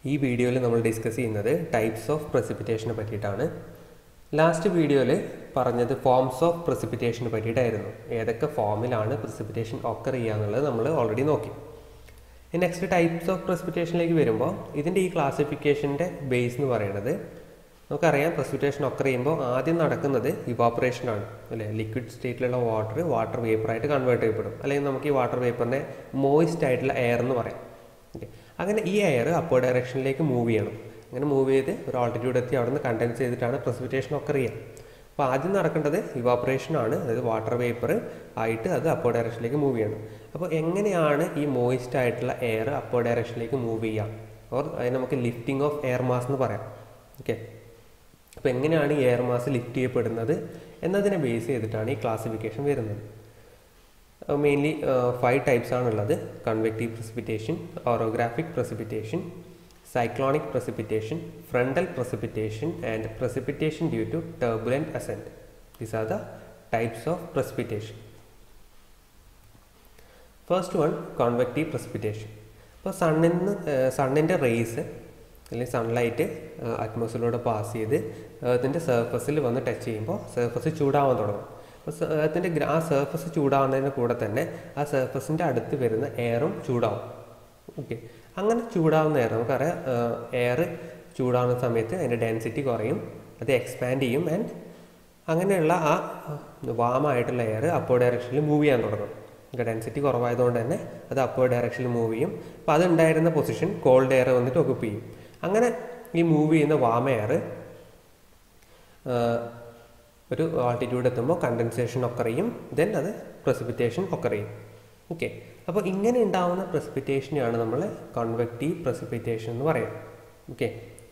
ഈ വീഡിയോയിൽ നമ്മൾ ഡിസ്കസ് ചെയ്യുന്നത് ടൈപ്സ് ഓഫ് പ്രസിപ്പിറ്റേഷനെ പറ്റിയിട്ടാണ് ലാസ്റ്റ് വീഡിയോയിൽ പറഞ്ഞത് ഫോംസ് ഓഫ് പ്രസിപ്പിറ്റേഷനെ പറ്റിയിട്ടായിരുന്നു ഏതൊക്കെ ഫോമിലാണ് പ്രസിപ്പിറ്റേഷൻ ഒക്കർ ചെയ്യുക എന്നുള്ളത് നമ്മൾ ഓൾറെഡി നോക്കി നെക്സ്റ്റ് ടൈപ്സ് ഓഫ് പ്രസിപ്പിറ്റേഷനിലേക്ക് വരുമ്പോൾ ഇതിൻ്റെ ഈ ക്ലാസിഫിക്കേഷൻ്റെ ബേസ് എന്ന് പറയുന്നത് നമുക്കറിയാം പ്രസിപ്പിറ്റേഷൻ ഒക്കർ ചെയ്യുമ്പോൾ ആദ്യം നടക്കുന്നത് ഇവാപ്പറേഷൻ ആണ് അല്ലേ ലിക്വിഡ് സ്റ്റേറ്റിലുള്ള വാട്ടർ വാട്ടർ വേപ്പറായിട്ട് കൺവേർട്ട് ചെയ്യപ്പെടും അല്ലെങ്കിൽ നമുക്ക് ഈ വാട്ടർ വേപ്പറിനെ മോയിസ്റ്റ് ആയിട്ടുള്ള എയർ എന്ന് പറയാം ഓക്കെ അങ്ങനെ ഈ എയർ അപ്പോ ഡയറക്ഷനിലേക്ക് മൂവ് ചെയ്യണം അങ്ങനെ മൂവ് ചെയ്ത് ഒരു ആൾട്ടിറ്റ്യൂഡ് എത്തി അവിടെ നിന്ന് കണ്ടൻസ് ചെയ്തിട്ടാണ് പ്രസിപ്പിറ്റേഷൻ ഒക്കർ ചെയ്യുക അപ്പോൾ ആദ്യം നടക്കേണ്ടത് ഇവാപ്പറേഷൻ ആണ് അതായത് വാട്ടർ വേപ്പർ ആയിട്ട് അത് അപ്പോ ഡയറക്ഷനിലേക്ക് മൂവ് ചെയ്യണം അപ്പോൾ എങ്ങനെയാണ് ഈ മോയിസ്റ്റ് ആയിട്ടുള്ള എയർ അപ്പോ ഡയറക്ഷനിലേക്ക് മൂവ് ചെയ്യുക ഓർ അതിന് നമുക്ക് ലിഫ്റ്റിംഗ് ഓഫ് എയർ മാസ് എന്ന് പറയാം ഓക്കെ അപ്പോൾ എങ്ങനെയാണ് ഈ എയർ മാസ് ലിഫ്റ്റ് ചെയ്യപ്പെടുന്നത് എന്നതിനെ ബേസ് ചെയ്തിട്ടാണ് ഈ ക്ലാസിഫിക്കേഷൻ വരുന്നത് മെയിൻലി ഫൈവ് ടൈപ്സ് ആണുള്ളത് convective precipitation orographic precipitation cyclonic precipitation frontal precipitation and precipitation due to turbulent ascent these are the types of precipitation first one convective precipitation ഇപ്പോൾ സണ്ണിൽ നിന്ന് സണ്ണിൻ്റെ റേസ് അല്ലെങ്കിൽ സൺലൈറ്റ് അറ്റ്മോസ്ഫിയറിലൂടെ പാസ് ചെയ്ത് അതിൻ്റെ സർഫസിൽ വന്ന് ടച്ച് ചെയ്യുമ്പോൾ സർഫസ് ചൂടാവാൻ തുടങ്ങും അപ്പോൾ അതിൻ്റെ ആ സർഫസ് ചൂടാവുന്നതിന് കൂടെ തന്നെ ആ സർഫസിൻ്റെ അടുത്ത് വരുന്ന എയറും ചൂടാവും ഓക്കെ അങ്ങനെ ചൂടാവുന്ന എയർ നമുക്കറിയാം എയർ ചൂടാവുന്ന സമയത്ത് അതിൻ്റെ ഡെൻസിറ്റി കുറയും അത് എക്സ്പാൻഡ് ചെയ്യും ആൻഡ് അങ്ങനെയുള്ള ആ വാമായിട്ടുള്ള എയർ അപ്പോ ഡയറക്ഷനിൽ മൂവ് ചെയ്യാൻ തുടങ്ങും ഡെൻസിറ്റി കുറവായതുകൊണ്ട് തന്നെ അത് അപ്പോ ഡയറക്ഷനിൽ മൂവ് ചെയ്യും അപ്പോൾ അതുണ്ടായിരുന്ന പൊസിഷൻ കോൾഡ് എയർ വന്നിട്ട് ഒക്കുപ്പ് ചെയ്യും അങ്ങനെ ഈ മൂവ് ചെയ്യുന്ന വാമ എയർ ഒരു ആൾട്ടിറ്റ്യൂഡ് എത്തുമ്പോൾ കണ്ടൻസേഷൻ ഒക്കെ ചെയ്യും ദെൻ അത് പ്രസിപ്പിറ്റേഷൻ ഒക്കെ ചെയ്യും ഓക്കെ അപ്പോൾ ഇങ്ങനെ ഉണ്ടാവുന്ന പ്രസിപ്പിറ്റേഷനെയാണ് നമ്മൾ കോൺവെക്റ്റീവ് പ്രസിപ്പിറ്റേഷൻ എന്ന് പറയുക ഓക്കെ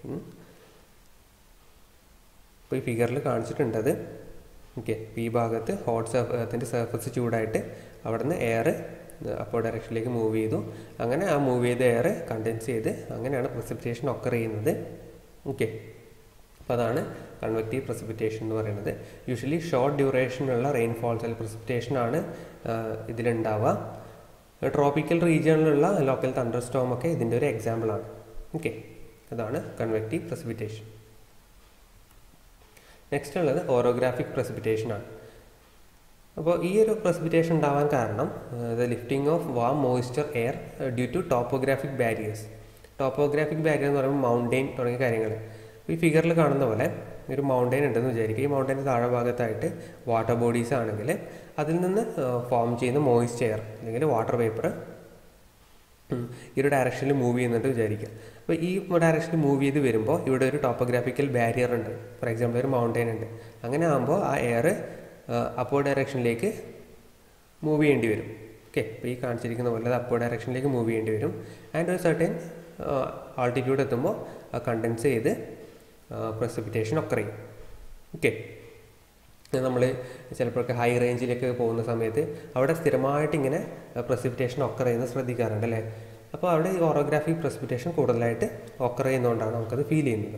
ഇപ്പോൾ ഈ ഫിഗറിൽ കാണിച്ചിട്ടുണ്ടത് ഓക്കെ ഈ ഭാഗത്ത് ഹോട്ട് സർഫത്തിൻ്റെ സർഫസ് ചൂടായിട്ട് അവിടെ നിന്ന് എയർ അപ്പോൾ ഡയറക്ഷനിലേക്ക് മൂവ് ചെയ്തു അങ്ങനെ ആ മൂവ് ചെയ്ത എയർ കണ്ടൻസ് ചെയ്ത് അങ്ങനെയാണ് പ്രസിപ്പിറ്റേഷൻ ഒക്കർ ചെയ്യുന്നത് ഓക്കെ അപ്പോൾ അതാണ് കൺവെക്റ്റീവ് പ്രസിപ്പിറ്റേഷൻ എന്ന് പറയുന്നത് യൂഷ്വലി ഷോർട്ട് ഡ്യൂറേഷനുള്ള റെയിൻഫോൾസ് അല്ലെങ്കിൽ പ്രസിപ്പിറ്റേഷൻ ആണ് ഇതിലുണ്ടാവുക ട്രോപ്പിക്കൽ റീജിയണിലുള്ള ലോക്കൽ തണ്ടർ സ്റ്റോം ഒക്കെ ഇതിൻ്റെ ഒരു എക്സാമ്പിളാണ് ഓക്കെ അതാണ് കൺവെക്റ്റീവ് പ്രസിപ്പിറ്റേഷൻ നെക്സ്റ്റ് ഉള്ളത് ഓറോഗ്രാഫിക് പ്രസിപ്പിറ്റേഷൻ ആണ് അപ്പോൾ ഈ ഒരു പ്രസിപ്പിറ്റേഷൻ ഉണ്ടാവാൻ കാരണം the lifting of warm moisture air due to topographic barriers topographic barrier എന്ന് പറയുമ്പോൾ മൗണ്ടെയിൻ തുടങ്ങിയ കാര്യങ്ങൾ ഈ ഫിഗറിൽ കാണുന്ന പോലെ ഒരു മൗണ്ടെയിൻ ഉണ്ടെന്ന് വിചാരിക്കുക ഈ മൗണ്ടെയിൻ്റെ താഴെ ഭാഗത്തായിട്ട് വാട്ടർ ബോഡീസ് ആണെങ്കിൽ അതിൽ നിന്ന് ഫോം ചെയ്യുന്ന മോയിസ്റ്റ് എയർ അല്ലെങ്കിൽ വാട്ടർ വേപ്പർ ഈ ഒരു ഡയറക്ഷനിൽ മൂവ് ചെയ്യുന്നുണ്ട് വിചാരിക്കുക അപ്പോൾ ഈ ഡയറക്ഷനിൽ മൂവ് ചെയ്ത് വരുമ്പോൾ ഇവിടെ ഒരു ടോപ്പോഗ്രാഫിക്കൽ ബാരിയർ ഉണ്ട് ഫോർ എക്സാമ്പിൾ ഒരു മൗണ്ടെയിൻ ഉണ്ട് അങ്ങനെ ആകുമ്പോൾ ആ എയർ അപ്പോ ഡയറക്ഷനിലേക്ക് മൂവ് ചെയ്യേണ്ടി വരും ഓക്കെ ഇപ്പോൾ ഈ കാണിച്ചിരിക്കുന്ന പോലെ അത് അപ്പോ ഡയറക്ഷനിലേക്ക് മൂവ് ചെയ്യേണ്ടി വരും ആൻഡ് ഒരു സർട്ടൻ ആൾട്ടിറ്റ്യൂഡ് എത്തുമ്പോൾ കണ്ടൻസ് ചെയ്ത് പ്രസിപ്പിറ്റേഷൻ ഒക്കെ ചെയ്യും ഓക്കെ നമ്മൾ ചിലപ്പോഴൊക്കെ ഹൈ റേഞ്ചിലേക്ക് പോകുന്ന സമയത്ത് അവിടെ സ്ഥിരമായിട്ട് ഇങ്ങനെ പ്രസിപ്പിറ്റേഷൻ ഒക്കർ ചെയ്യുന്നത് ശ്രദ്ധിക്കാറുണ്ട് അല്ലേ അപ്പോൾ അവിടെ ഈ ഓറോഗ്രാഫിക് പ്രസിപ്പിറ്റേഷൻ കൂടുതലായിട്ട് ഒക്കർ ചെയ്യുന്നതുകൊണ്ടാണ് നമുക്കത് ഫീൽ ചെയ്യുന്നത്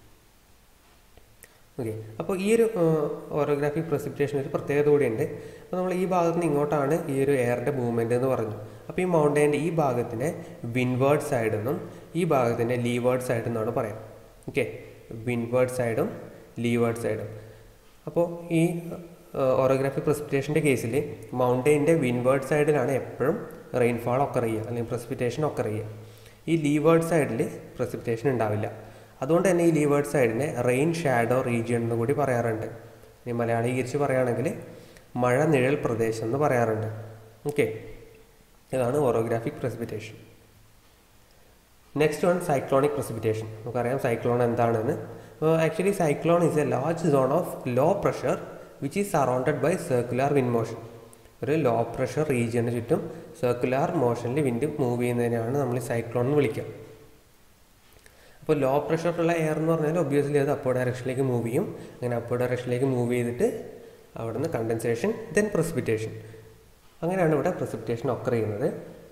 ഓക്കെ അപ്പോൾ ഈ ഒരു ഓറോഗ്രാഫിക് പ്രസിപ്പിറ്റേഷൻ ഒരു പ്രത്യേകത കൂടിയുണ്ട് അപ്പോൾ നമ്മൾ ഈ ഭാഗത്ത് നിന്ന് ഇങ്ങോട്ടാണ് ഈ ഒരു എയറിൻ്റെ മൂവ്മെൻറ്റ് എന്ന് പറഞ്ഞു അപ്പോൾ ഈ മൗണ്ടൈൻ്റെ ഈ ഭാഗത്തിനെ വിൻവേർഡ് സൈഡ് എന്നും ഈ ഭാഗത്തിൻ്റെ ലീവേർഡ് സൈഡ് എന്നാണ് പറയാം ഓക്കെ വിൻവേർഡ് സൈഡും ലീവേർഡ് സൈഡും അപ്പോൾ ഈ ഓറോഗ്രാഫിക് പ്രസിപ്പിറ്റേഷൻ്റെ കേസിൽ മൗണ്ടെയിൻ്റെ വിൻവേർഡ് സൈഡിലാണ് എപ്പോഴും റെയിൻഫാൾ ഒക്കർ ചെയ്യുക അല്ലെങ്കിൽ പ്രസിപ്പിറ്റേഷൻ ഒക്കർ ചെയ്യുക ഈ ലീവേർഡ് സൈഡിൽ പ്രസിപ്പിറ്റേഷൻ ഉണ്ടാവില്ല അതുകൊണ്ട് തന്നെ ഈ ലീവേർഡ് സൈഡിനെ റെയിൻ ഷാഡോ റീജിയൻ എന്ന് കൂടി പറയാറുണ്ട് ഇനി മലയാളീകരിച്ച് പറയുകയാണെങ്കിൽ മഴ നിഴൽ പ്രദേശം എന്ന് പറയാറുണ്ട് ഓക്കെ ഇതാണ് orographic precipitation next one cyclonic precipitation നമുക്കറിയാം സൈക്ലോൺ എന്താണെന്ന് actually cyclone is a large zone of low pressure which is surrounded by circular wind motion ഒരു ലോ പ്രഷർ റീജിയന് ചുറ്റും സർക്കുലർ മോഷനിൽ വിൻഡ് മൂവ് ചെയ്യുന്നതിനാണ് നമ്മൾ സൈക്ലോൺ എന്ന് വിളിക്കുക അപ്പോൾ ലോ പ്രഷറുള്ള എയർ എന്ന് പറഞ്ഞാൽ ഒബ്വിയസ്ലി അത് അപ്പോ ഡയറക്ഷനിലേക്ക് മൂവ് ചെയ്യും അങ്ങനെ അപ്പോ ഡയറക്ഷനിലേക്ക് മൂവ് ചെയ്തിട്ട് അവിടെ നിന്ന് കണ്ടൻസേഷൻ ദെൻ പ്രസിപ്പിറ്റേഷൻ അങ്ങനെയാണ് ഇവിടെ പ്രസിപ്പിറ്റേഷൻ ഒക്കർ ചെയ്യുന്നത്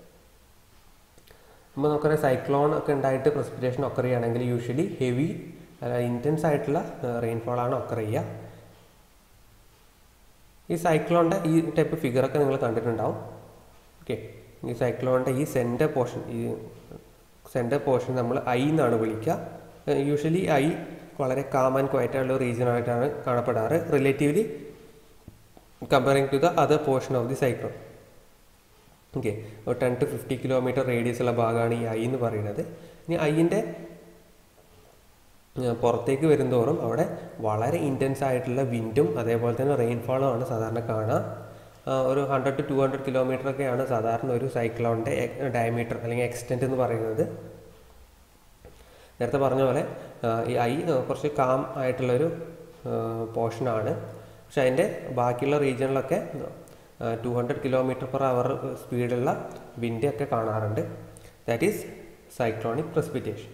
അപ്പോൾ നമുക്കറിയാം സൈക്ലോൺ ഒക്കെ ഉണ്ടായിട്ട് പ്രസിപ്പിറ്റേഷൻ ഒക്കർ ചെയ്യുകയാണെങ്കിൽ യൂഷ്വലി ഹെവി ഇൻറ്റൻസ് ആയിട്ടുള്ള റെയിൻഫോൾ ആണ് ഒക്കർ ചെയ്യുക ഈ സൈക്ലോണിൻ്റെ ഈ ടൈപ്പ് ഫിഗറൊക്കെ നിങ്ങൾ കണ്ടിട്ടുണ്ടാവും ഓക്കെ ഈ സൈക്ലോണിൻ്റെ ഈ സെൻറ്റർ പോർഷൻ ഈ സെൻറ്റർ പോർഷൻ നമ്മൾ ഐ എന്നാണ് വിളിക്കുക യൂഷ്വലി ഐ വളരെ കാം ആൻഡ് ക്വയറ്റ് ആയിട്ടുള്ള റീജിയൻ ആയിട്ടാണ് കാണപ്പെടാറ് relatively comparing to the other portion of the cyclone okay ഒരു ten to fifty kilometre radius ഉള്ള ഭാഗമാണ് ഈ ഐ എന്ന് പറയുന്നത് ഇനി ഐൻ്റെ പുറത്തേക്ക് വരുന്തോറും അവിടെ വളരെ ഇൻറ്റൻസ് ആയിട്ടുള്ള വിൻഡും അതേപോലെ തന്നെ റെയിൻഫോളും ആണ് സാധാരണ കാണുക ആ, ഒരു hundred to two hundred kilometre ഒക്കെയാണ് സാധാരണ ഒരു സൈക്ലോണിൻ്റെ ഡയമീറ്റർ അല്ലെങ്കിൽ എക്സ്റ്റെൻറ്റ് എന്ന് പറയുന്നത് നേരത്തെ പറഞ്ഞ പോലെ ആ, ഈ ഐ കുറച്ച് കാം ആയിട്ടുള്ളൊരു പോർഷനാണ് പക്ഷെ അതിൻ്റെ ബാക്കിയുള്ള റീജിയനിലൊക്കെ two hundred kilometre per hour സ്പീഡുള്ള വിൻഡ് ഒക്കെ കാണാറുണ്ട് that is cyclonic precipitation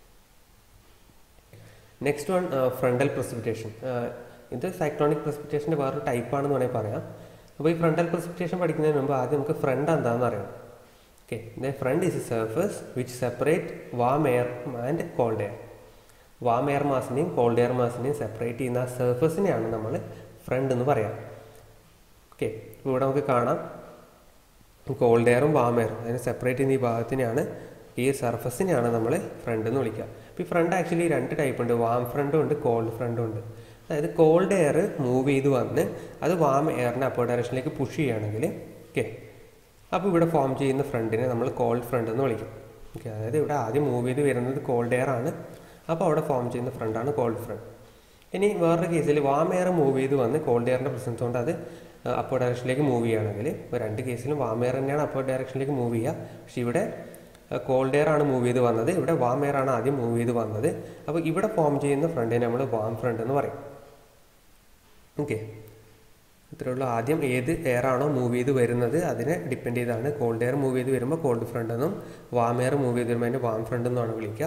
next one frontal precipitation ഇത് സൈക്ലോണിക് പ്രസിപ്പിറ്റേഷൻ്റെ വേറൊരു ടൈപ്പാണെന്ന് വേണമെങ്കിൽ പറയാം അപ്പോൾ ഈ ഫ്രണ്ടൽ പ്രസിപ്പിറ്റേഷൻ പഠിക്കുന്നതിന് മുമ്പ് ആദ്യം നമുക്ക് ഫ്രണ്ട് എന്താണെന്ന് അറിയണം okay the front is a surface which separate warm air and cold air warm air മാസിനെയും കോൾഡ് എയർ മാസിനെയും സെപ്പറേറ്റ് ചെയ്യുന്ന ആ സർഫസിനെയാണ് നമ്മൾ ഫ്രണ്ട് എന്ന് പറയാം ഓക്കെ ഇവിടെ നമുക്ക് കാണാം കോൾഡ് എയറും വാം എയറും അതിനെ സെപ്പറേറ്റ് ചെയ്യുന്ന ഈ ഭാഗത്തിനെയാണ് ഈ സർഫസിനെയാണ് നമ്മൾ ഫ്രണ്ട് എന്ന് വിളിക്കുക അപ്പോൾ ഈ ഫ്രണ്ട് ആക്ച്വലി രണ്ട് ടൈപ്പ് ഉണ്ട് വാം ഫ്രണ്ടും ഉണ്ട് കോൾഡ് ഫ്രണ്ടും ഉണ്ട് അതായത് കോൾഡ് എയർ മൂവ് ചെയ്ത് വന്ന് അത് വാം എയറിനെ അപ്പോ ഡയറക്ഷനിലേക്ക് പുഷ് ചെയ്യുകയാണെങ്കിൽ ഓക്കെ അപ്പോൾ ഇവിടെ ഫോം ചെയ്യുന്ന ഫ്രണ്ടിനെ നമ്മൾ കോൾഡ് ഫ്രണ്ട് എന്ന് വിളിക്കും ഓക്കെ അതായത് ഇവിടെ ആദ്യം മൂവ് ചെയ്ത് വരുന്നത് കോൾഡ് എയർ ആണ് അപ്പോൾ അവിടെ ഫോം ചെയ്യുന്ന ഫ്രണ്ടാണ് കോൾഡ് ഫ്രണ്ട് ഇനി വേറൊരു കേസിൽ വാം എയർ മൂവ് ചെയ്ത് വന്ന് കോൾഡ് എയറിൻ്റെ പ്രസൻസ് കൊണ്ട് അത് അപ്പോ ഡയറക്ഷനിലേക്ക് മൂവ് ചെയ്യുകയാണെങ്കിൽ ഇപ്പോൾ രണ്ട് കേസിലും വാം എയർ തന്നെയാണ് അപ്പോ ഡയറക്ഷനിലേക്ക് മൂവ് ചെയ്യുക പക്ഷെ ഇവിടെ കോൾഡ് എയർ ആണ് മൂവ് ചെയ്ത് വന്നത് ഇവിടെ വാം എയർ ആണ് ആദ്യം മൂവ് ചെയ്ത് വന്നത് അപ്പോൾ ഇവിടെ ഫോം ചെയ്യുന്ന ഫ്രണ്ടിനെ നമ്മൾ വാം ഫ്രണ്ട് എന്ന് പറയും ഓക്കെ ഇത്രയേ ഉള്ളൂ ആദ്യം ഏത് എയർ ആണോ മൂവ് ചെയ്ത് വരുന്നത് അതിനെ ഡിപ്പെൻഡ് ചെയ്താണ് കോൾഡ് എയർ മൂവ് ചെയ്ത് വരുമ്പോൾ കോൾഡ് ഫ്രണ്ട് എന്നും വാം എയർ മൂവ് ചെയ്ത് വരുമ്പോൾ അതിൻ്റെ വാം ഫ്രണ്ട് എന്നാണ് വിളിക്കുക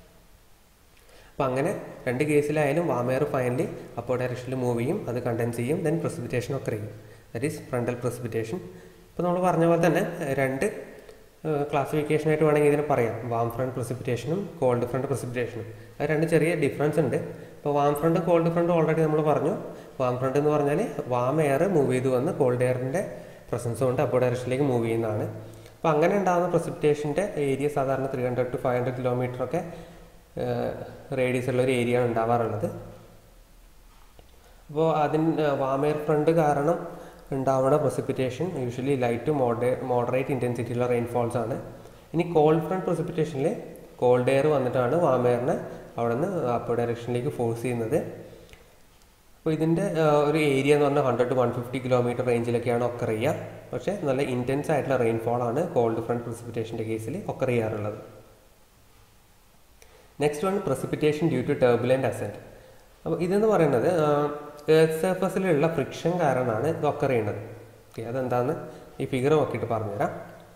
അപ്പോൾ അങ്ങനെ രണ്ട് കേസിലായാലും വാം എയർ ഫൈനലി അപ്പോ ഡയറക്ഷനിൽ മൂവ് ചെയ്യും അത് കണ്ടൻസ് ചെയ്യും ദെൻ പ്രസിപ്പിറ്റേഷൻ ഒക്കെ ചെയ്യും ദറ്റ് ഈസ് ഫ്രണ്ടൽ പ്രസിപ്പിറ്റേഷൻ ഇപ്പോൾ നമ്മൾ പറഞ്ഞ പോലെ തന്നെ രണ്ട് ക്ലാസിഫിക്കേഷൻ ആയിട്ട് വേണമെങ്കിൽ ഇതിനെ പറയാം വാം ഫ്രണ്ട് പ്രസിപ്പിറ്റേഷനും കോൾഡ് ഫ്രണ്ട് പ്രസിപ്പിറ്റേഷനും അത് രണ്ട് ചെറിയ ഡിഫറൻസ് ഉണ്ട് ഇപ്പോൾ warm front cold front already നമ്മൾ പറഞ്ഞു വാം ഫ്രണ്ട് എന്ന് പറഞ്ഞാൽ വാം എയർ മൂവ് ചെയ്ത് വന്ന് കോൾഡ് എയറിൻ്റെ പ്രസൻസ് കൊണ്ട് അപ്പോ ഡയറക്ഷനിലേക്ക് മൂവ് ചെയ്യുന്നതാണ് അപ്പോൾ അങ്ങനെ ഉണ്ടാകുന്ന പ്രസിപ്പിറ്റേഷൻ്റെ ഏരിയ സാധാരണ three hundred to five hundred kilometre ഒക്കെ റേഡിയസ് ഉള്ള ഒരു ഏരിയ ആണ് ഉണ്ടാവാറുള്ളത് അപ്പോൾ അതിന് വാമേർ ഫ്രണ്ട് കാരണം ഉണ്ടാവുന്ന പ്രസിപ്പിറ്റേഷൻ യൂഷ്വലി ലൈറ്റ് മോഡേ മോഡറേറ്റ് ഇൻറ്റൻസിറ്റിയുള്ള റെയിൻഫോൾസ് ആണ് ഇനി കോൾഡ് ഫ്രണ്ട് പ്രസിപ്പിറ്റേഷനിൽ കോൾഡ് എയർ വന്നിട്ടാണ് വാമേറിനെ അവിടെ നിന്ന് അപ്പോ ഡയറക്ഷനിലേക്ക് ഫോഴ്സ് ചെയ്യുന്നത് അപ്പോൾ ഇതിൻ്റെ ഒരു ഏരിയ എന്ന് പറഞ്ഞാൽ hundred to one fifty kilometre റേഞ്ചിലൊക്കെയാണ് ഒക്കർ ചെയ്യുക പക്ഷേ നല്ല ഇൻറ്റൻസ് ആയിട്ടുള്ള റെയിൻഫോൾ ആണ് കോൾഡ് ഫ്രണ്ട് പ്രസിപ്പിറ്റേഷൻ്റെ കേസിൽ ഒക്കർ ചെയ്യാറുള്ളത് next one precipitation due to turbulent ascent അപ്പോൾ ഇതെന്ന് പറയുന്നത് എർത്ത് സർഫസിലുള്ള ഫ്രിക്ഷൻ കാരണമാണ് ഇത് ഒക്കർ ചെയ്യുന്നത് ഓക്കെ അതെന്താണെന്ന് ഈ ഫിഗർ നോക്കിയിട്ട് പറഞ്ഞുതരാം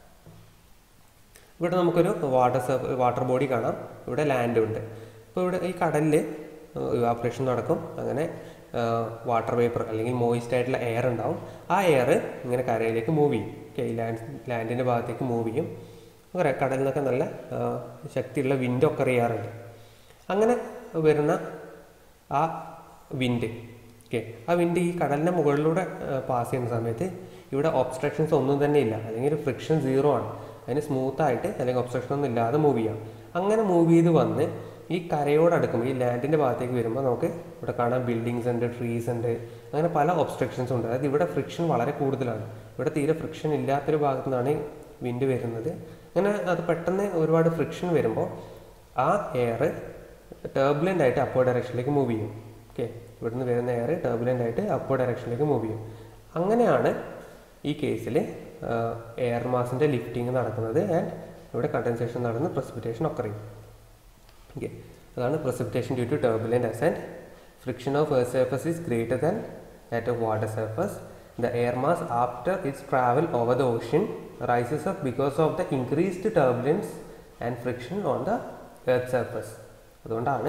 ഇവിടെ നമുക്കൊരു വാട്ടർ സർഫ് വാട്ടർ ബോഡി കാണാം ഇവിടെ ലാൻഡും ഉണ്ട് അപ്പോൾ ഇവിടെ ഈ കടലിൽ ഇവാപ്രേഷൻ നടക്കും അങ്ങനെ വാട്ടർ വേപ്പർ അല്ലെങ്കിൽ മോയിസ്റ്റ് ആയിട്ടുള്ള എയർ ഉണ്ടാവും ആ എയർ ഇങ്ങനെ കരയിലേക്ക് മൂവ് ചെയ്യും ഓക്കെ ഈ ലാൻഡ് ലാൻഡിൻ്റെ ഭാഗത്തേക്ക് മൂവ് ചെയ്യും അങ്ങനെ കടലിൽ നിന്നൊക്കെ നല്ല ആ, ശക്തിയുള്ള വിൻഡ് ഒക്കെ ചെയ്യാറുണ്ട് അങ്ങനെ വരുന്ന ആ വിൻഡ് ഓക്കെ ആ വിൻഡ് ഈ കടലിൻ്റെ മുകളിലൂടെ പാസ് ചെയ്യുന്ന സമയത്ത് ഇവിടെ ഒബ്സ്ട്രക്ഷൻസ് ഒന്നും തന്നെ ഇല്ല അല്ലെങ്കിൽ ഒരു ഫ്രിക്ഷൻ സീറോ ആണ് അതിന് സ്മൂത്ത് ആയിട്ട് അല്ലെങ്കിൽ ഒബ്സ്ട്രക്ഷൻ ഒന്നും ഇല്ലാതെ മൂവ് ചെയ്യാം അങ്ങനെ മൂവ് ചെയ്ത് വന്ന് ഈ കരയോടടുക്കുമ്പോൾ ഈ ലാൻഡിൻ്റെ ഭാഗത്തേക്ക് വരുമ്പോൾ നമുക്ക് ഇവിടെ കാണാൻ ബിൽഡിങ്സ് ഉണ്ട് ട്രീസ് ഉണ്ട് അങ്ങനെ പല ഒബ്സ്ട്രക്ഷൻസ് ഉണ്ട് അതായത് ഇവിടെ ഫ്രിക്ഷൻ വളരെ കൂടുതലാണ് ഇവിടെ തീരെ ഫ്രിക്ഷൻ ഇല്ലാത്തൊരു ഭാഗത്തു നിന്നാണ് വിൻഡ് വരുന്നത് അങ്ങനെ അത് പെട്ടെന്ന് ഒരുപാട് ഫ്രിക്ഷൻ വരുമ്പോൾ ആ എയർ ടർബുലൻ്റ് ആയിട്ട് അപ്പോ ഡയറക്ഷനിലേക്ക് മൂവ് ചെയ്യും ഓക്കെ ഇവിടുന്ന് വരുന്ന എയർ ടർബുലൻ്റ് ആയിട്ട് അപ്പോ ഡയറക്ഷനിലേക്ക് മൂവ് ചെയ്യും അങ്ങനെയാണ് ഈ കേസിൽ എയർ മാസിൻ്റെ ലിഫ്റ്റിംഗ് നടക്കുന്നത് ആൻഡ് ഇവിടെ കണ്ടൻസേഷൻ നടന്ന് പ്രസിപ്പിറ്റേഷൻ ഒക്കെ ചെയ്യും ഓക്കെ അതാണ് precipitation due to turbulent ascent friction of air surface is greater than that of water surface the air mass after it's travel over the ocean rises up because of the increased turbulence and friction on the earth surface അതുകൊണ്ടാണ്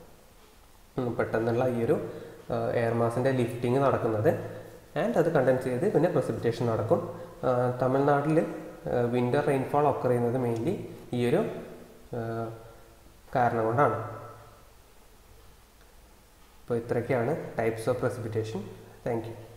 ഉം പെട്ടെന്നുള്ള ഈ ഒരു air മാസിൻ്റെ lifting നടക്കുന്നത് and അത് condense ചെയ്ത് പിന്നെ പ്രസിപ്പിറ്റേഷൻ നടക്കും ആ, തമിഴ്നാട്ടിൽ വിൻ്റർ റെയിൻഫോൾ ഒക്കർ ചെയ്യുന്നത് മെയിൻലി ഈ ഒരു ആ, കാരണം കൊണ്ടാണ് അപ്പോൾ ഇത്രയൊക്കെയാണ് types of precipitation thank U